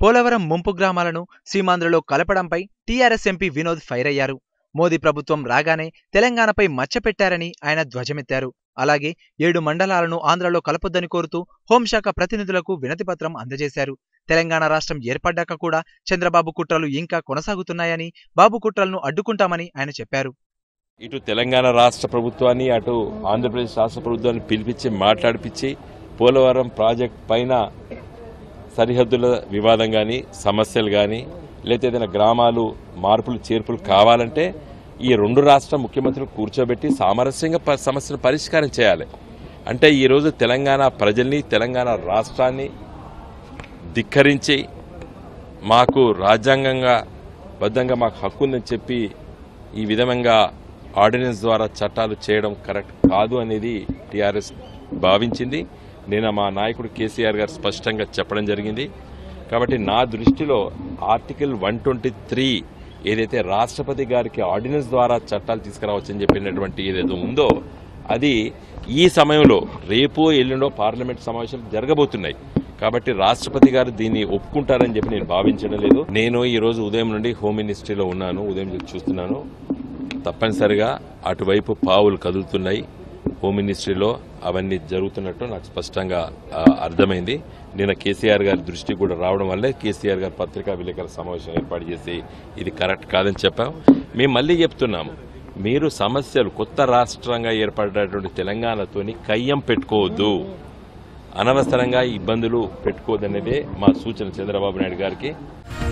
పోలవరం ముంపు గ్రామాలను సీమాంధ్రలో కలపడంపై టీఆర్ఎస్ ఎంపీ వినోద్ ఫైర్ అయ్యారు మోదీ ప్రభుత్వం రాగానే తెలంగాణపై మచ్చపెట్టారని ఆయన ధ్వజమెత్తారు అలాగే ఏడు మండలాలను ఆంధ్రలో కలపొద్దని కోరుతూ హోంశాఖ ప్రతినిధులకు వినతిపత్రం అందజేశారు తెలంగాణ రాష్ట్రం ఏర్పడ్డాక కూడా చంద్రబాబు కుట్రలు ఇంకా కొనసాగుతున్నాయని బాబు కుట్రలను అడ్డుకుంటామని ఆయన చెప్పారు ఇటు తెలంగాణ రాష్ట్ర ప్రభుత్వాన్ని అటు ఆంధ్రప్రదేశ్ రాష్ట్ర ప్రభుత్వాన్ని పిలిపించి మాట్లాడిపించి పోలవరం ప్రాజెక్ట్ పైన సరిహద్దుల వివాదం కానీ సమస్యలు కానీ లేకపోతే ఏదైనా గ్రామాలు మార్పులు చేర్పులు కావాలంటే ఈ రెండు రాష్ట్ర ముఖ్యమంత్రులు కూర్చోబెట్టి సామరస్యంగా ప- సమస్యను పరిష్కారం చేయాలి అంటే ఈరోజు తెలంగాణ ప్రజల్ని తెలంగాణ రాష్ట్రాన్ని ధిక్కరించి మాకు రాజ్యాంగంగా బద్ధంగా మాకు హక్కు ఉందని చెప్పి ఈ విధంగా ఆర్డినెన్స్ ద్వారా చట్టాలు చేయడం కరెక్ట్ కాదు అనేది టీఆర్ఎస్ భావించింది నేను మా నాయకుడు కేసీఆర్ గారు స్పష్టంగా చెప్పడం జరిగింది కాబట్టి నా దృష్టిలో ఆర్టికల్ వన్ ట్వంటీ త్రీ ఏదైతే రాష్ట్రపతి గారికి ఆర్డినెన్స్ ద్వారా చట్టాలు తీసుకురావచ్చని చెప్పినటువంటి ఏదైతే ఉందో అది ఈ సమయంలో రేపు ఎల్లుండో పార్లమెంట్ సమావేశాలు జరగబోతున్నాయి కాబట్టి రాష్ట్రపతి గారు దీన్ని ఒప్పుకుంటారని చెప్పి నేను భావించడం లేదు నేను ఈ రోజు ఉదయం నుండి హోమ్ మినిస్ట్రీలో ఉన్నాను ఉదయం నుంచి చూస్తున్నాను తప్పనిసరిగా అటువైపు పావులు కదులుతున్నాయి హోమ్ మినిస్ట్రీలో అవన్నీ జరుగుతున్నట్టు నాకు స్పష్టంగా ఆ, అర్థమైంది నిన్న కేసీఆర్ గారి దృష్టికి కూడా రావడం వల్లే కేసీఆర్ గారు పత్రికా విలేకరుల సమావేశం ఏర్పాటు చేసి ఇది కరెక్ట్ కాదని చెప్పాం మేము మళ్ళీ చెప్తున్నాము మీరు సమస్యలు కొత్త రాష్ట్రంగా ఏర్పడినటువంటి తెలంగాణతోని కయ్యం పెట్టుకోవద్దు అనవసరంగా ఇబ్బందులు పెట్టుకోవద్దనేదే మా సూచన చంద్రబాబు నాయుడు గారికి